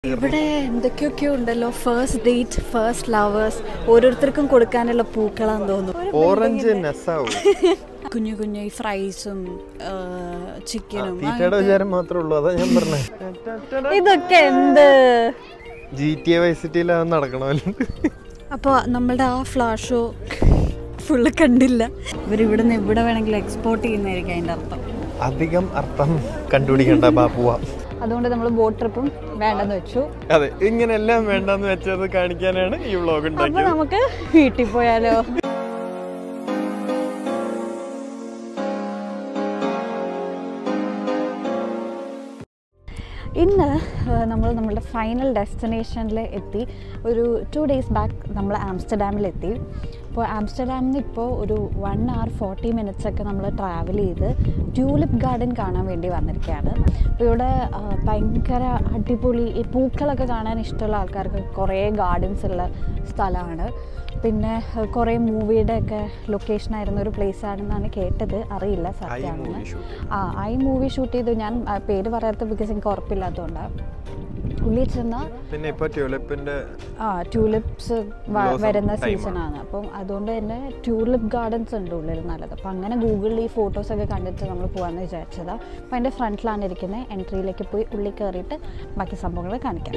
ഇവിടെ എന്തൊക്കെയൊക്കെയോ ഉണ്ടല്ലോ first date first lovers ഓരോരുത്തർക്കും കൊടുക്കാനുള്ള പൂക്കളാന്ന് തോന്നുന്നു ഓറഞ്ച് നെസാവും കുഞ്ഞു കുഞ്ഞു ഈ ഫ്രൈസും ചിക്കനും തീറ്റയുടെ വിചാരം മാത്രമേ ഉള്ളൂ അതാ ഞാൻ പറഞ്ഞത് ഇതൊക്കെ എന്ത് ജി ടി എ വൈസിറ്റിയിൽ അത് നടക്കണമല്ലോ അപ്പോൾ നമ്മളുടെ ആ ഫ്ലാഷ് ഷോ ഫുള്ള് കണ്ടില്ല ഇവരിവിടെ നിന്ന് എവിടെ വേണമെങ്കിലും എക്സ്പോർട്ട് ചെയ്യുന്നതായിരിക്കും അതിൻ്റെ അർത്ഥം അധികം അർത്ഥം കണ്ടുപിടിക്കണ്ട ബാപ്പുവ അതുകൊണ്ട് നമ്മൾ ബോട്ട് ട്രിപ്പും വേണ്ടെന്ന് വെച്ചു അതെ ഇങ്ങനെല്ലാം വേണ്ടെന്ന് വെച്ചത് കാണിക്കാനാണ് ഈ വ്ളോഗ് അപ്പോൾ ഉണ്ടാക്കിയത് നമുക്ക് വീട്ടിൽ പോയാലോ ഇന്ന് നമ്മൾ നമ്മളുടെ ഫൈനൽ ഡെസ്റ്റിനേഷനിൽ എത്തി ഒരു ടു ഡേയ്സ് ബാക്ക് നമ്മൾ ആംസ്റ്റർഡാമിലെത്തി അപ്പോൾ ആംസ്റ്റർഡാമിൽ നിന്ന് ഇപ്പോൾ ഒരു വൺ അവർ ഫോർട്ടി മിനിറ്റ്സ് ഒക്കെ നമ്മൾ ട്രാവൽ ചെയ്ത് ട്യൂലിപ്പ് ഗാർഡൻ കാണാൻ വേണ്ടി വന്നിരിക്കുകയാണ് അപ്പോൾ ഇവിടെ ആ, ഭയങ്കര അടിപൊളി ഈ പൂക്കളൊക്കെ കാണാൻ ഇഷ്ടമുള്ള ആൾക്കാർക്ക് കുറേ ഗാർഡൻസ് ഉള്ള സ്ഥലമാണ് പിന്നെ ആ, കുറേ മൂവിയുടെ ഒക്കെ ലൊക്കേഷൻ ആയിരുന്ന ഒരു പ്ലേസ് ആണെന്നാണ് കേട്ടത് അറിയില്ല സത്യമാണെന്ന് movie shoot. ആ ഐ മൂവി ഷൂട്ട് ചെയ്തു ഞാൻ ആ, പേര് പറയാത്ത ബിക്കോസ് എനിക്ക് ഉറപ്പില്ലാത്തതുകൊണ്ടാണ് ഉള്ളിൽ ചെന്ന പിന്നെ ഇപ്പൊ ട്യൂലിപ്പിന്റെ ആ ട്യൂലിപ്സ് Blossom വരുന്ന time ആണ്. സീസണാണ് അപ്പം അതുകൊണ്ട് തന്നെ ട്യൂലിപ്പ് ഗാർഡൻസ് ഉണ്ട് ഉള്ളിൽ നല്ലത് അപ്പം അങ്ങനെ ഗൂഗിളിൽ ഈ ഫോട്ടോസൊക്കെ കണ്ടിട്ട് നമ്മൾ പോകാമെന്ന് വിചാരിച്ചതാണ് അപ്പം അതിൻ്റെ ഫ്രണ്ടിലാണ് ഇരിക്കുന്നത് എൻട്രിയിലേക്ക് പോയി ഉള്ളിൽ കയറിയിട്ട് ബാക്കി സംഭവങ്ങൾ കാണിക്കാം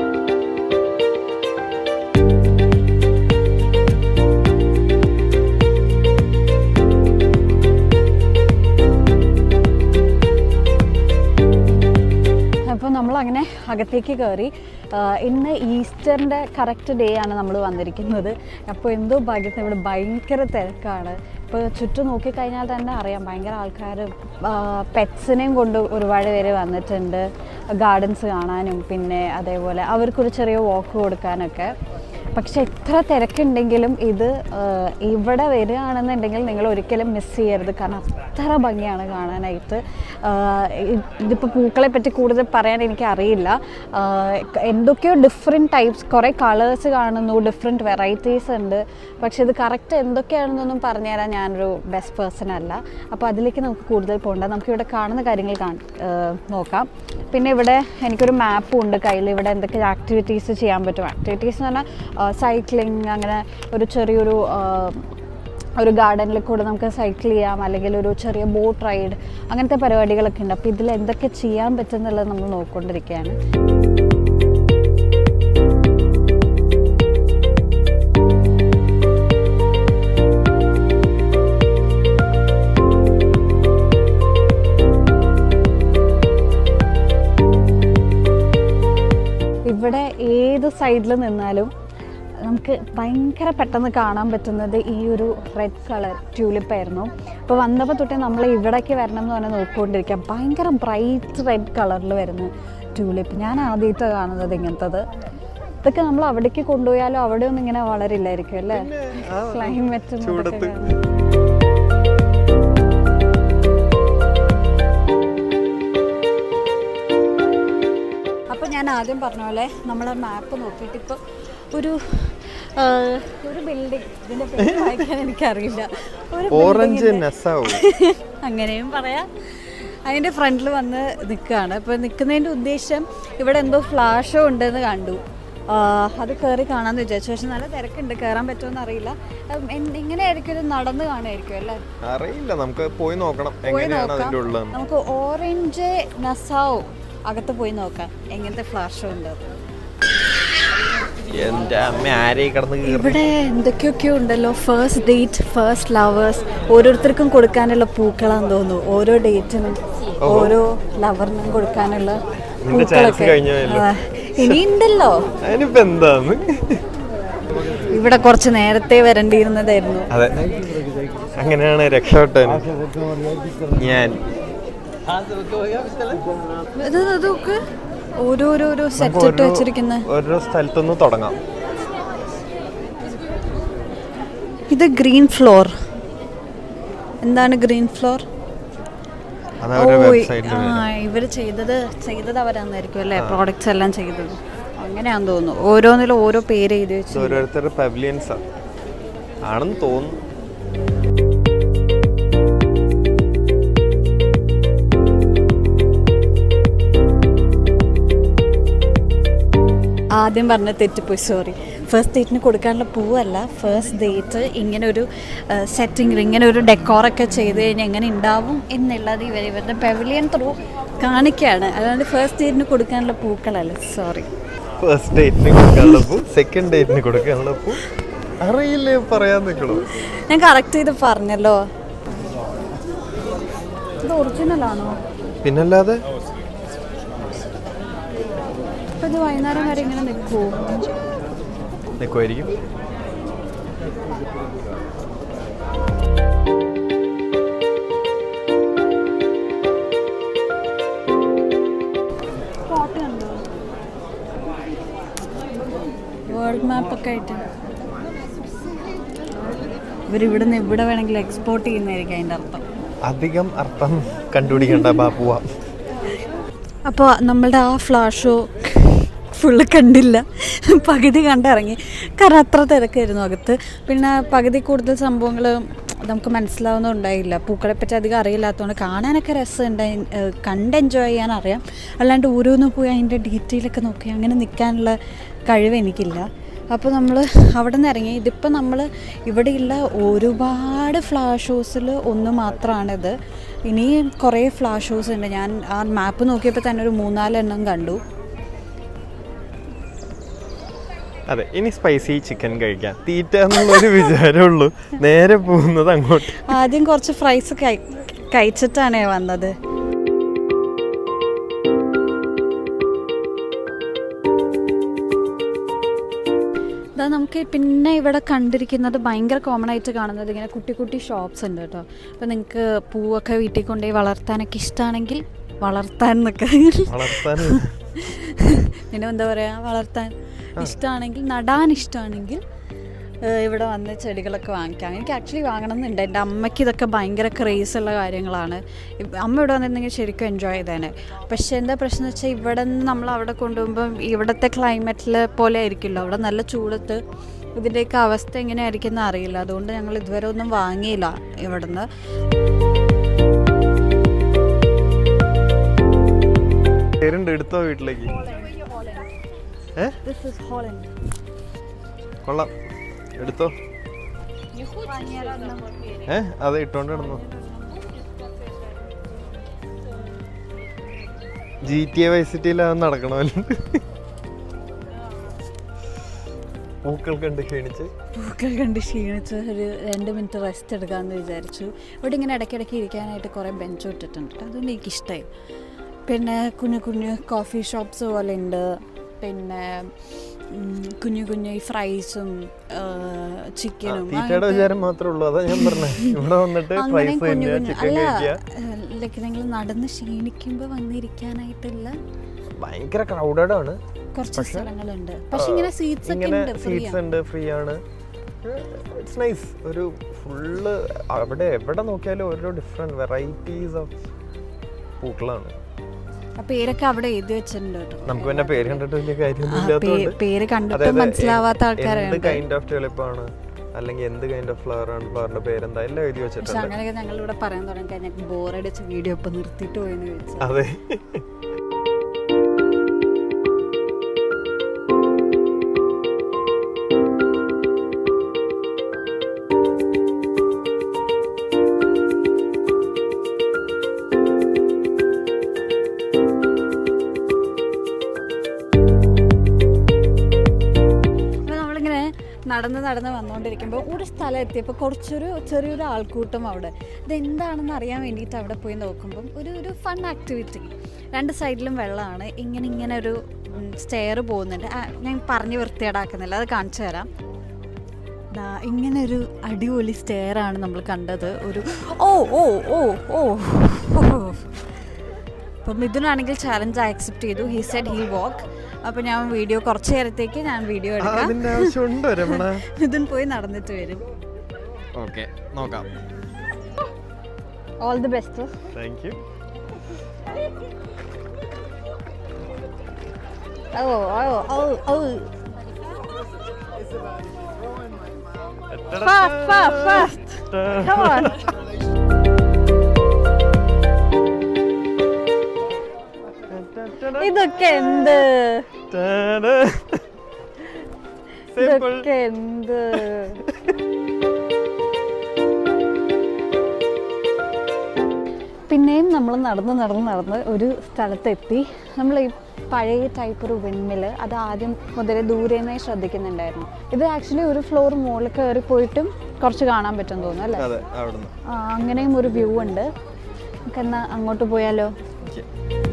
അപ്പോൾ നമ്മൾ അങ്ങനെ അകത്തേക്ക് കയറി ആ, ഇന്ന് ഈസ്റ്ററിൻ്റെ കറക്റ്റ് ഡേ ആണ് നമ്മൾ വന്നിരിക്കുന്നത് അപ്പോൾ എന്തോ ഭാഗ്യത്തിന് ഇവിടെ ഭയങ്കര തിരക്കാണ് ഇപ്പോൾ ചുറ്റും നോക്കിക്കഴിഞ്ഞാൽ തന്നെ അറിയാം ഭയങ്കര ആൾക്കാർ പെറ്റ്സിനെയും കൊണ്ട് ഒരുപാട് പേര് വന്നിട്ടുണ്ട് ഗാർഡൻസ് കാണാനും പിന്നെ അതേപോലെ അവർക്കൊരു ചെറിയ വാക്ക് കൊടുക്കാനൊക്കെ പക്ഷെ എത്ര തിരക്കുണ്ടെങ്കിലും ഇത് ആ, ഇവിടെ വരികയാണെന്നുണ്ടെങ്കിൽ നിങ്ങൾ ഒരിക്കലും മിസ് ചെയ്യരുത് കാരണം അത്ര ഭംഗിയാണ് കാണാനായിട്ട് ആ, ഇ- ഇതിപ്പോൾ പൂക്കളെ പറ്റി കൂടുതൽ പറയാൻ എനിക്ക് അറിയില്ല ആ, എന്തൊക്കെയോ ഡിഫറെൻറ്റ് ടൈപ്സ് കുറേ കളേഴ്സ് കാണുന്നു ഡിഫറെൻറ്റ് വെറൈറ്റീസ് ഉണ്ട് പക്ഷെ ഇത് കറക്റ്റ് എന്തൊക്കെയാണെന്നൊന്നും പറഞ്ഞുതരാൻ ഞാനൊരു ബെസ്റ്റ് പേഴ്സൺ അല്ല അപ്പോൾ അതിലേക്ക് നമുക്ക് കൂടുതൽ പോകണ്ട നമുക്കിവിടെ കാണുന്ന കാര്യങ്ങൾ കാണ- ആ, നോക്കാം പിന്നെ ഇവിടെ എനിക്കൊരു മാപ്പും ഉണ്ട് കയ്യിൽ ഇവിടെ എന്തൊക്കെ ആക്ടിവിറ്റീസ് ചെയ്യാൻ പറ്റും ആക്ടിവിറ്റീസ് എന്ന് പറഞ്ഞാൽ സൈക്ലിംഗ് അങ്ങനെ ഒരു ചെറിയൊരു ആ, ഒരു ഗാർഡനിൽ കൂടെ നമുക്ക് സൈക്കിൾ ചെയ്യാം അല്ലെങ്കിൽ ഒരു ചെറിയ ബോട്ട് റൈഡ് അങ്ങനത്തെ പരിപാടികളൊക്കെ ഉണ്ട് അപ്പോൾ ഇതിൽ എന്തൊക്കെ ചെയ്യാൻ പറ്റുന്നുള്ളത് നമ്മൾ നോക്കിക്കൊണ്ടിരിക്കുകയാണ് ഇവിടെ ഏത് സൈഡിൽ നിന്നാലും നമുക്ക് ഭയങ്കര പെട്ടെന്ന് കാണാൻ പറ്റുന്നത് ഈ ഒരു റെഡ് കളർ ട്യൂലിപ്പായിരുന്നു അപ്പോൾ വന്നപ്പോൾ തൊട്ടേ നമ്മൾ ഇവിടേക്ക് വരണം എന്ന് പറഞ്ഞാൽ നോക്കിക്കൊണ്ടിരിക്കുക ഭയങ്കര ബ്രൈറ്റ് റെഡ് കളറിൽ വരുന്ന ട്യൂലിപ്പ് ഞാൻ ആദ്യമായിട്ട് കാണുന്നത് ഇങ്ങനത്തത് ഇതൊക്കെ നമ്മൾ അവിടേക്ക് കൊണ്ടുപോയാലും അവിടെ ഒന്നും ഇങ്ങനെ വളരില്ലായിരിക്കും അല്ലേ ആ, ക്ലൈമറ്റും ചൂടത്ത്. അപ്പോൾ ഞാൻ ആദ്യം പറഞ്ഞ പോലെ നമ്മളെ മാപ്പ് നോക്കിയിട്ട് ഇപ്പോൾ ഒരു ആ, ഒരു ബിൽഡിംഗ് ഇതിൻ്റെ പേര് വായിക്കാൻ എനിക്കറിയില്ല ഒരു ഓറഞ്ച് building ന്റെ- നെസാവും അങ്ങനെയും പറയാം അതിൻ്റെ ഫ്രണ്ടിൽ വന്ന് നിൽക്കുകയാണ് അപ്പോൾ നിൽക്കുന്നതിൻ്റെ ഉദ്ദേശം ഇവിടെ എന്തോ ഫ്ലാഷോ ഉണ്ടെന്ന് കണ്ടു ആ, അത് കയറി കാണാമെന്ന് വിചാരിച്ചു പക്ഷെ നല്ല തിരക്കുണ്ട് കയറാൻ പറ്റുമെന്ന് അറിയില്ല ഉം, എൻ- എങ്ങനെയായിരിക്കും ഇത് നടന്ന് കാണുമായിരിക്കും അല്ലേ അറിയില്ല നമുക്ക് പോയി നോക്കണം പോയി എങ്ങനെയാണ് നോക്കാം അതിന്റെ ഉള്ളതെന്ന് നമുക്ക് ഓറഞ്ച് നസാവ് അകത്ത് പോയി നോക്കാം എങ്ങനത്തെ ഫ്ലാഷോ ഉണ്ട് എന്റെ അമ്മ ആരെയും കിടന്ന് കീറി ഇവിടെ എന്തൊക്കെയൊക്കെയോ ഉണ്ടല്ലോ ഫസ്റ്റ് ഡേറ്റ് ഫസ്റ്റ് ലവേഴ്സ് ഓരോരുത്തർക്കും കൊടുക്കാനുള്ള പൂക്കളാന്ന് തോന്നുന്നു ഓരോ ഡേറ്റിനും ഓരോ ലവറിനും കൊടുക്കാനുള്ള നിന്റെ chance കഴിഞ്ഞതല്ലേ? ആ, ഇനിയുണ്ടല്ലോ അതിനിപ്പോ എന്താന്ന് ഇവിടെ കുറച്ച് നേരത്തെ വരേണ്ടിയിരുന്നതായിരുന്നു അതെ അങ്ങനെയാണ് രക്ഷപ്പെട്ടത് ഞാൻ ഇത് അതൊക്കെ ഓരോരോരോ സെറ്റ് ഇട്ട് വെച്ചിരിക്കുന്ന ഓരോ സ്ഥലത്തുനിന്ന് തുടങ്ങാം ഇത് ഗ്രീൻ ഫ്ലോർ എന്താണ് ഗ്രീൻ ഫ്ലോർ അത് അവരുടെ ഓ വെബ്സൈറ്റിൽ ആ ഇവർ ചെയ്തത് ചെയ്തത് അവരാന്നായിരിക്കും അല്ലേ പ്രോഡക്റ്റ്സ് എല്ലാം ചെയ്തത് അങ്ങനെയാന്ന് തോന്നുന്നു ഓരോന്നിലും ഓരോ പേര് എഴുതി വെച്ചു ഓരോരുത്തരുടെ പവലിയൻസ് ആണെന്ന് തോന്നുന്നു ആദ്യം പറഞ്ഞ തെറ്റിപ്പോയി സോറി ഫസ്റ്റ് ഡേറ്റിന് കൊടുക്കാനുള്ള പൂവല്ല ഫസ്റ്റ് ഡേറ്റ് ഇങ്ങനെ ഒരു സെറ്റിംഗ് ഇങ്ങനെ ഒരു ഡെക്കോറൊക്കെ ചെയ്ത് കഴിഞ്ഞാൽ എങ്ങനെ ഉണ്ടാവും എന്നുള്ളത് ഇവർ ഇവരുടെ പെവിലിയൻ ത്രൂ കാണിക്കുകയാണ് അല്ലാണ്ട് ഫസ്റ്റ് ഡേറ്റിന് കൊടുക്കാനുള്ള പൂക്കളല്ല സോറി ഫസ്റ്റ് ഡേറ്റിന് കൊടുക്കാനുള്ള പൂ സെക്കൻഡ് ഡേറ്റിന് കൊടുക്കാനുള്ള പൂ അറിയില്ലേ പറയാൻ നിൽക്കണോ ഞാൻ കറക്റ്റ് ചെയ്ത് പറഞ്ഞല്ലോ ഇത് ഒറിജിനൽ ആണോ പിന്നല്ലാതെ അപ്പോൾ ഇത് വൈകുന്നേരം വരെ ഇങ്ങനെ നിൽക്കുമോ നിൽക്കുമായിരിക്കും ഫോട്ടോ ഉണ്ടോ വേൾഡ് മാപ്പൊക്കെ ആയിട്ട് ഇവരിവിടുന്ന് എവിടെ വേണമെങ്കിലും എക്സ്പോർട്ട് ചെയ്യുന്നതായിരിക്കും അതിൻ്റെ അർത്ഥം അധികം അർത്ഥം കണ്ടുപിടിക്കണ്ട ബാപ്പുവ അപ്പോൾ നമ്മളുടെ ആ ഫ്ലാഷ് ഷോ ഫുള്ള് കണ്ടില്ല പകുതി കണ്ടിറങ്ങി കാരണം അത്ര തിരക്കായിരുന്നു അകത്ത് പിന്നെ പകുതി കൂടുതൽ സംഭവങ്ങൾ നമുക്ക് മനസ്സിലാവുന്നുണ്ടായില്ല പൂക്കളെ പറ്റി അധികം അറിയില്ലാത്തതുകൊണ്ട് കാണാനൊക്കെ രസമുണ്ട് ഏഹ് കണ്ട് എൻജോയ് ചെയ്യാൻ അറിയാം അല്ലാണ്ട് ഓരോന്നും പോയി അതിൻ്റെ ഡീറ്റെയിലൊക്കെ നോക്കി അങ്ങനെ നിൽക്കാനുള്ള കഴിവ് എനിക്കില്ല അപ്പോൾ നമ്മൾ അവിടെ നിന്ന് ഇറങ്ങി ഇതിപ്പോൾ നമ്മൾ ഇവിടെയുള്ള ഒരുപാട് ഫ്ലാഷ് ഷോസിൽ ഒന്ന് മാത്രമാണിത് ഇനിയും കുറേ ഫ്ലാഷ് ഷോസ് ഉണ്ട് ഞാൻ ആ മാപ്പ് നോക്കിയപ്പോൾ തന്നെ ഒരു മൂന്നാലെണ്ണം കണ്ടു അതെ ഇനി സ്പൈസി ചിക്കൻ കഴിക്കാം തീറ്റ എന്നുള്ളൊരു വിചാരമുള്ളൂ നേരെ പോകുന്നത് അങ്ങോട്ട് ആദ്യം കുറച്ച് ഫ്രൈസ് കഴി കഴിച്ചിട്ടാണ് വന്നത് ഇതാ നമുക്ക് പിന്നെ ഇവിടെ കണ്ടിരിക്കുന്നത് ഭയങ്കര കോമൺ ആയിട്ട് കാണുന്നത് ഇങ്ങനെ കുട്ടി കുട്ടി ഷോപ്സ് ഉണ്ട് കേട്ടോ അപ്പോൾ നിങ്ങൾക്ക് പൂവൊക്കെ വീട്ടിൽ കൊണ്ടുപോയി വളർത്താനൊക്കെ ഇഷ്ടമാണെങ്കിൽ വളർത്താൻ എന്നൊക്കെ വളർത്താൻ പിന്നെ എന്താ പറയുക വളർത്താൻ ഇഷ്ടമാണെങ്കിൽ നടാൻ ഇഷ്ടമാണെങ്കിൽ ഏഹ് ഇവിടെ വന്ന് ചെടികളൊക്കെ വാങ്ങിക്കാം എനിക്ക് ആക്ച്വലി വാങ്ങണം എന്നുണ്ട് എൻ്റെ അമ്മയ്ക്ക് ഇതൊക്കെ ഭയങ്കര ക്രേസ് ഉള്ള കാര്യങ്ങളാണ് ഇപ്പ- അമ്മ ഇവിടെ വന്നിരുന്നെങ്കിൽ ശരിക്കും എൻജോയ് ചെയ്തേനെ പക്ഷേ എന്താ പ്രശ്നം വെച്ചാൽ ഇവിടെ നിന്ന് നമ്മൾ അവിടെ കൊണ്ടുപോകുമ്പം ഇവിടുത്തെ ക്ലൈമറ്റിൽ പോലെ ആയിരിക്കില്ല അവിടെ നല്ല ചൂടത്ത് ഇതിൻ്റെയൊക്കെ അവസ്ഥ എങ്ങനെയായിരിക്കും എന്ന് അറിയില്ല അതുകൊണ്ട് ഞങ്ങൾ ഇതുവരെ ഒന്നും വാങ്ങിയില്ല ഇവിടുന്ന് പേരുണ്ട് എടുത്തോ വീട്ടിലേക്ക് ഏ ദിസ് ഇസ് ഹോളൻഡ് കൊള്ളാം എടുത്തോ ഏ അതെ ഇട്ടോണ്ട് കിടന്നു ജി ടി എ വൈസിറ്റിയിലാണ് നടക്കണമല്ലോ പൂക്കൾ കണ്ട് ക്ഷീണിച്ച് പൂക്കൾ കണ്ട് ക്ഷീണിച്ച് ഒരു രണ്ട് മിനിറ്റ് റെസ്റ്റ് എടുക്കാമെന്ന് വിചാരിച്ചു ഇവിടെ ഇങ്ങനെ ഇടയ്ക്കിടയ്ക്ക് ഇരിക്കാനായിട്ട് കുറേ ബെഞ്ച് ഇട്ടിട്ടുണ്ട് അതുകൊണ്ട് എനിക്കിഷ്ടമായി പിന്നെ കുഞ്ഞു കുഞ്ഞു കോഫി ഷോപ്സ് പോലെ ഉണ്ട് പിന്നെ ഉം, കുഞ്ഞു കുഞ്ഞു ഈ ഫ്രൈസും ചിക്കനും തീറ്റയുടെ വിചാരം മാത്രമേ ഉള്ളൂ അതാ ഞാൻ പറഞ്ഞത് ഇവിടെ വന്നിട്ട് അങ്ങനെ ഫ്രൈസ് കുഞ്ഞു കഴിക്കുക കുഞ്ഞു ചിക്കൻ അല്ല കഴിക്കുക ലൈക്ക് നിങ്ങൾ നടന്ന് ക്ഷീണിക്കുമ്പോൾ വന്നിരിക്കാനായിട്ടുള്ള ഭയങ്കര ക്രൗഡഡ് ആണ് കുറച്ച് സ്ഥലങ്ങളുണ്ട് പക്ഷെ ഇങ്ങനെ സീറ്റ്സ് ഒക്കെ ഇങ്ങനെ ഉണ്ട് ഫ്രീ സീറ്റ്സ് ഉണ്ട് ഫ്രീ ആണ് ഇറ്റ്സ് നൈസ് ഒരു ഫുള്ള് അവിടെ എവിടെ നോക്കിയാലും ഓരോ ഡിഫറെന്റ് വെറൈറ്റീസ് ഓഫ് പൂക്കളാണ് ആ പേരൊക്കെ അവിടെ എഴുതി വെച്ചിട്ടുണ്ട് കേട്ടോ നമുക്ക് പിന്നെ പേര് കണ്ടിട്ട് വലിയ കാര്യമൊന്നും ആ, ഇല്ലാത്തതുകൊണ്ട് പേ- പേര് കണ്ടിട്ട് അതായത് മനസ്സിലാവാത്ത എന്ത് ആൾക്കാരുണ്ട് കൈൻഡ് ഓഫ് ടെളിപ്പാണ് അല്ലെങ്കിൽ എന്ത് കൈൻഡ് ഓഫ് ഫ്ലവർ ആണ് ഫ്ലവറിന്റെ പേരെന്താ എല്ലാം എഴുതി പക്ഷെ വെച്ചിട്ടുണ്ട് അങ്ങനെയൊക്കെ ഞങ്ങൾ ഇവിടെ പറയാൻ തുടങ്ങി കഴിഞ്ഞാൽ ബോറടിച്ച് വീഡിയോ ഇപ്പൊ നിർത്തിയിട്ട് പോയെന്ന് ചോദിച്ചു അതെ അപ്പോൾ നമ്മളിങ്ങനെ നടന്ന് നടന്ന് വന്നുകൊണ്ടിരിക്കുമ്പോൾ ഒരു സ്ഥലം എത്തിയപ്പോൾ കുറച്ചൊരു ചെറിയൊരു ആൾക്കൂട്ടം അവിടെ ഇതെന്താണെന്ന് അറിയാൻ വേണ്ടിയിട്ട് അവിടെ പോയി നോക്കുമ്പം ഒരു ഒരു ഫൺ ആക്ടിവിറ്റി രണ്ട് സൈഡിലും വെള്ളമാണ് ഇങ്ങനെ ഇങ്ങനെ ഒരു സ്റ്റെയർ പോകുന്നുണ്ട് ആ, ഞാൻ പറഞ്ഞ് വൃത്തിയേടാക്കുന്നില്ല അത് കാണിച്ചു തരാം ദാ ഇങ്ങനെ ഒരു അടിപൊളി സ്റ്റെയർ ആണ് നമ്മൾ കണ്ടത് ഒരു ഓ ഓ ഓ ഓ ഓ അപ്പം മിഥുനാണെങ്കിൽ ചാലഞ്ച് ആക്സെപ്റ്റ് ചെയ്തു ഹി സെഡ് ഹി വാക്ക് അപ്പോൾ ഞാൻ വീഡിയോ കുറച്ച് നേരത്തേക്ക് ഞാൻ വീഡിയോ ആ, എടുക്കാം അതിന്റെ ആവശ്യമുണ്ടോ രമണ മിഥുൻ പോയി നടന്നിട്ട് വരും ഓക്കെ നോക്കാം all the best thank you ഓ ഓ ഓ ഓ Fast, fast, fast. Come on. ഇതൊക്കെ എന്ത് Simple. ഇതൊക്കെ എന്ത് പിന്നെയും നമ്മൾ നടന്ന് നടന്ന് നടന്ന് ഒരു സ്ഥലത്തെത്തി നമ്മൾ ഈ പഴയ ടൈപ്പ് ഒരു വിൻമിൽ അത് ആദ്യം മുതലേ ദൂരെ നിന്നേ ശ്രദ്ധിക്കുന്നുണ്ടായിരുന്നു ഇത് ആക്ച്വലി ഒരു ഫ്ലോർ മുകളിൽ കയറി പോയിട്ടും കുറച്ച് കാണാൻ പറ്റും തോന്നുന്നു അല്ലേ അതെ അവിടുന്ന് ആ, അങ്ങനെയും ഒരു വ്യൂ ഉണ്ട് നമുക്ക് എന്നാ അങ്ങോട്ട് പോയാലോ Okay.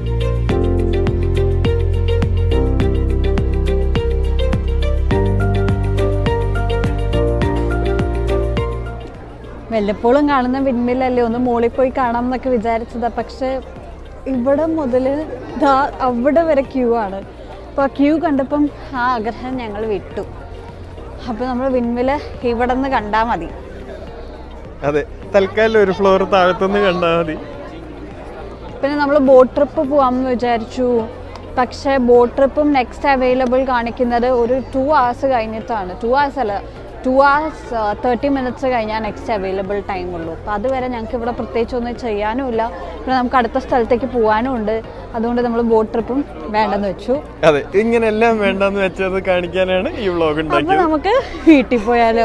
വല്ലപ്പോഴും കാണുന്ന വിൻമില്ലല്ലേ ഒന്ന് മുകളിൽ പോയി കാണാം എന്നൊക്കെ വിചാരിച്ചതാ പക്ഷെ ഇവിടെ മുതൽ ദാ അവിടെ വരെ ക്യൂ ആണ് അപ്പോൾ ആ ക്യൂ കണ്ടപ്പം ആ ആഗ്രഹം ഞങ്ങൾ വിട്ടു അപ്പോൾ നമ്മൾ വിൻമില് ഇവിടെ നിന്ന് കണ്ടാൽ മതി അതെ തൽക്കാലം ഒരു ഫ്ലോർ താഴത്തുനിന്ന് കണ്ടാൽ മതി പിന്നെ നമ്മൾ ബോട്ട് ട്രിപ്പ് പോകാമെന്ന് വിചാരിച്ചു പക്ഷേ ബോട്ട് ട്രിപ്പും നെക്സ്റ്റ് അവൈലബിൾ കാണിക്കുന്നത് ഒരു ടു hours കഴിഞ്ഞിട്ടാണ് ടു hours അല്ല ടു hours തേർട്ടി മിനിറ്റ്സ് കഴിഞ്ഞാൽ നെക്സ്റ്റ് അവൈലബിൾ ടൈം ഉള്ളൂ അപ്പോൾ അതുവരെ ഞങ്ങൾക്ക് ഇവിടെ പ്രത്യേകിച്ച് ഒന്നും ചെയ്യാനും ഇല്ല പിന്നെ നമുക്ക് അടുത്ത സ്ഥലത്തേക്ക് പോകാനും ഉണ്ട് അതുകൊണ്ട് നമ്മൾ ബോട്ട് ട്രിപ്പും വേണ്ടെന്ന് വെച്ചു അതെ ഇങ്ങനെ എല്ലാം വേണ്ടെന്ന് വെച്ചത് കാണിക്കാനാണ് ഈ വ്ളോഗ് അപ്പോൾ ഉണ്ടാക്കിയത് നമുക്ക് വീട്ടിൽ പോയാലോ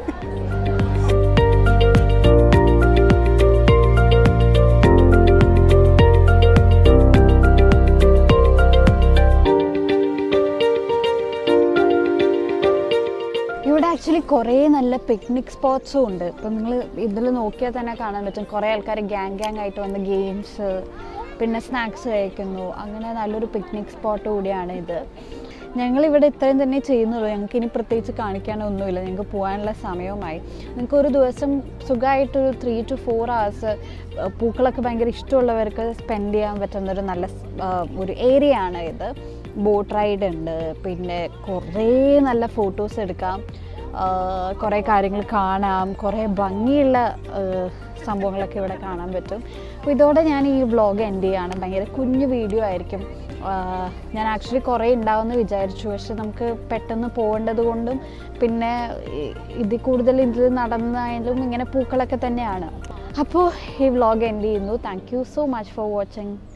ഇവിടെ ആക്ച്വലി കുറേ നല്ല പിക്നിക് സ്പോട്ട്സും ഉണ്ട് ഇപ്പം നിങ്ങൾ ഇതിൽ നോക്കിയാൽ തന്നെ കാണാൻ പറ്റും കുറേ ആൾക്കാർ ഗ്യാങ് ഗ്യാങ് ആയിട്ട് വന്ന് ഗെയിംസ് പിന്നെ സ്നാക്സ് കഴിക്കുന്നു അങ്ങനെ നല്ലൊരു പിക്നിക് സ്പോട്ട് കൂടിയാണ് ഇത് ഞങ്ങളിവിടെ ഇത്രയും തന്നെ ചെയ്യുന്നുള്ളൂ ഞങ്ങൾക്ക് ഇനി പ്രത്യേകിച്ച് കാണിക്കാനൊന്നുമില്ല ഞങ്ങൾക്ക് പോകാനുള്ള സമയവുമായി നിങ്ങൾക്ക് ഒരു ദിവസം സുഖമായിട്ടൊരു ത്രീ ടു ഫോർ ഹവേഴ്സ് പൂക്കളൊക്കെ ഭയങ്കര ഇഷ്ടമുള്ളവർക്ക് സ്പെൻഡ് ചെയ്യാൻ പറ്റുന്ന ഒരു നല്ല സ്- ആ, ഒരു ഏരിയ ആണ് ഇത് ബോട്ട് റൈഡ് ഉണ്ട് പിന്നെ കുറേ നല്ല ഫോട്ടോസ് എടുക്കാം ആ, കുറേ കാര്യങ്ങൾ കാണാം കുറേ ഭംഗിയുള്ള ആ, സംഭവങ്ങളൊക്കെ ഇവിടെ കാണാൻ പറ്റും അപ്പോൾ ഇതോടെ ഞാൻ ഈ വ്ളോഗ് എൻഡ് ചെയ്യാണ് ഭയങ്കര കുഞ്ഞു വീഡിയോ ആയിരിക്കും ആ, ഞാൻ ആക്ച്വലി കുറേ ഉണ്ടാവുമെന്ന് വിചാരിച്ചു പക്ഷെ നമുക്ക് പെട്ടെന്ന് പോകേണ്ടത് കൊണ്ടും പിന്നെ ഈ- ഇതിൽ കൂടുതൽ ഇതിൽ നടന്നായാലും ഇങ്ങനെ പൂക്കളൊക്കെ തന്നെയാണ് അപ്പോൾ ഈ വ്ളോഗ് എൻഡ് ചെയ്യുന്നു thank you so much for watching